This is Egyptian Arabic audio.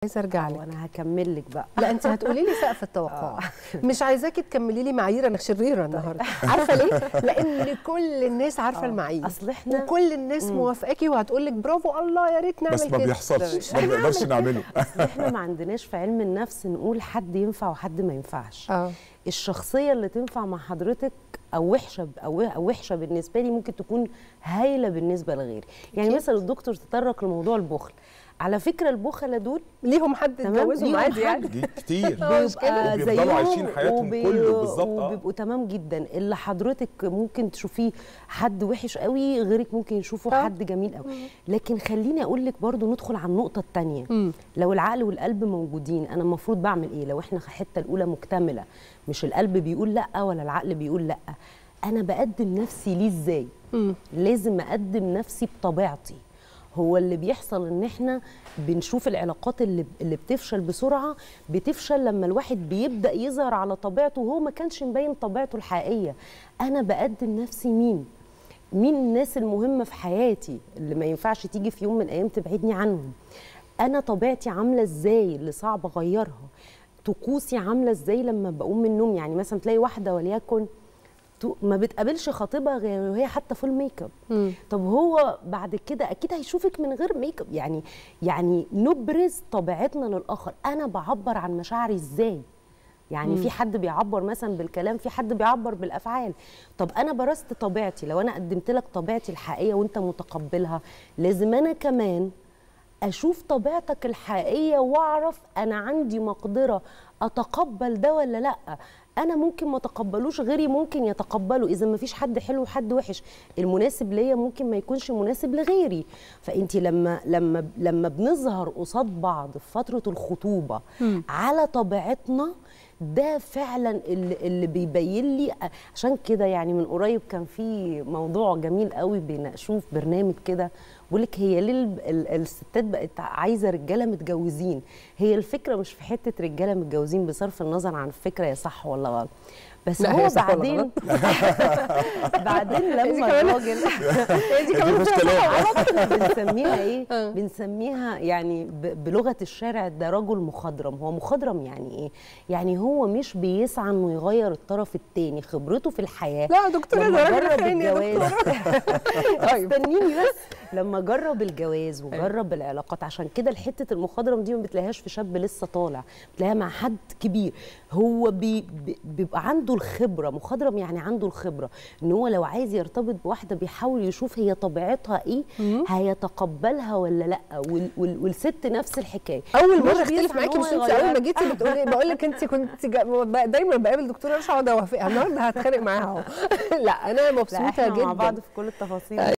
عايزه ارجع لك وانا هكمل لك بقى لا انت هتقولي لي سقف التوقع مش عايزاكي تكملي لي معايير انا شريره النهارده عارفه ليه لان كل الناس عارفه آه. المعايير اصل احنا وكل الناس موافقاكي وهتقول لك برافو الله يا ريت نعمل بس ما كده بيحصلش ما بنقدرش نعمله احنا ما عندناش في علم النفس نقول حد ينفع وحد ما ينفعش اه الشخصيه اللي تنفع مع حضرتك او وحشه او أو وحشه بالنسبه لي ممكن تكون هايله بالنسبه لغيري يعني أكيد. مثلا الدكتور تطرق لموضوع البخل على فكره البخله دول ليهم حد تمام، يتجوزهم ليهم عادي حد. يعني دي كتير آه، مش كده؟ بيبقى وبيفضلوا زيهم عايشين حياتهم وبي- كله بالظبط، آه. وبيبقوا تمام جدا اللي حضرتك ممكن تشوفيه حد وحش قوي غيرك ممكن يشوفه آه. حد جميل قوي لكن خليني اقول لك برضو ندخل على النقطه الثانيه لو العقل والقلب موجودين انا المفروض بعمل ايه لو احنا الحته الاولى مكتمله مش القلب بيقول لا ولا العقل بيقول لا انا بقدم نفسي ليه ازاي لازم اقدم نفسي بطبيعتي هو اللي بيحصل ان احنا بنشوف العلاقات اللي اللي بتفشل بسرعه بتفشل لما الواحد بيبدا يظهر على طبيعته وهو ما كانش مبين طبيعته الحقيقيه انا بقدم نفسي مين مين الناس المهمه في حياتي اللي ما ينفعش تيجي في يوم من الايام تبعدني عنهم انا طبيعتي عامله ازاي اللي صعب اغيرها طقوسي عامله ازاي لما بقوم من النوم يعني مثلا تلاقي واحده وليكن تو- ما بتقابلش خطيبها غير وهي حتى فول ميك اب طب هو بعد كده اكيد هيشوفك من غير ميك اب يعني يعني نبرز طبيعتنا للاخر انا بعبر عن مشاعري ازاي يعني في حد بيعبر مثلا بالكلام في حد بيعبر بالافعال طب انا برزت طبيعتي لو انا قدمت لك طبيعتي الحقيقيه وانت متقبلها لازم انا كمان اشوف طبيعتك الحقيقيه واعرف انا عندي مقدره اتقبل ده ولا لا انا ممكن ما اتقبلوش غيري ممكن يتقبله اذا ما فيش حد حلو وحد وحش المناسب ليا ممكن ما يكونش مناسب لغيري فانت لما لما لما بنظهر قصاد بعض في فتره الخطوبه على طبيعتنا ده فعلا اللي, اللي بيبين لي عشان كده يعني من قريب كان في موضوع جميل قوي بيناقشوه في برنامج كده بيقول لك هي ليه ال- ال- الستات بقت عايزه رجاله متجوزين هي الفكره مش في حته رجاله متجوزين بصرف النظر عن الفكره هي صح ولا غلط بس لا، هو هي صح ولا بعدين غلط؟ بعدين دي لما كمان- الراجل دي دي كمان مش كلام احنا بنسميها ايه آه. بنسميها يعني ب- بلغه الشارع ده رجل مخضرم هو مخضرم يعني ايه يعني هو مش بيسعى انه يغير الطرف الثاني خبرته في الحياه لا يا دكتورة، لما ده راجل جرب خاين يا الجواز طيب. استنيني بس لما جرب الجواز وجرب العلاقات عشان كده حته المخضرم دي ما بتلاقيهاش في شاب لسه طالع بتلاقيها مع حد كبير هو بي بي- بيبقى عنده الخبره مخضرم يعني عنده الخبره ان هو لو عايز يرتبط بواحده بيحاول يشوف هي طبيعتها ايه هيتقبلها ولا لا وال وال والست نفس الحكايه اول مش مره اختلف بيسعى معاكي إن مش هو انت اول ما يغير. جيتي بتقولي بقول لك انت كنت جا- ب- دايما بقابل دكتوره رشا اقعد اوافقها النهارده هتخانق معاها اهو لا انا لا مبسوطه احنا جدا مع بعض في كل التفاصيل